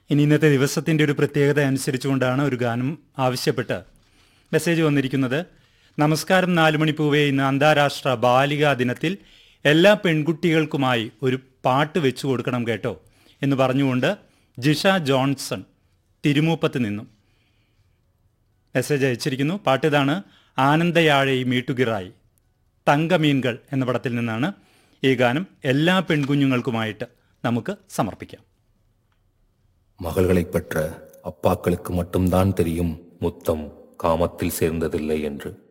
ഇനി ഇന്നത്തെ ദിവസത്തിൻ്റെ ഒരു പ്രത്യേകത അനുസരിച്ചുകൊണ്ടാണ് ഒരു ഗാനം ആവശ്യപ്പെട്ട് മെസ്സേജ് വന്നിരിക്കുന്നത് നമസ്കാരം നാലുമണി പൂവേ ഇന്ന് അന്താരാഷ്ട്ര ബാലികാ ദിനത്തിൽ എല്ലാ പെൺകുട്ടികൾക്കുമായി ഒരു പാട്ട് വെച്ചു കൊടുക്കണം കേട്ടോ എന്ന് പറഞ്ഞുകൊണ്ട് ജിഷ ജോൺസൺ തിരുമൂപ്പത്ത് നിന്നും മെസ്സേജ് അയച്ചിരിക്കുന്നു പാട്ടിതാണ് ആനന്ദയാഴെ മീട്ടുകിറായി തങ്കമീൻകൾ എന്ന പടത്തിൽ നിന്നാണ് ഈ ഗാനം എല്ലാ പെൺകുഞ്ഞുങ്ങൾക്കുമായിട്ട് നമുക്ക് സമർപ്പിക്കാം மகள்களைப் பெற்ற அப்பாக்களுக்கு மட்டும்தான் தெரியும் முத்தம் காமத்தில் சேர்ந்ததில்லை என்று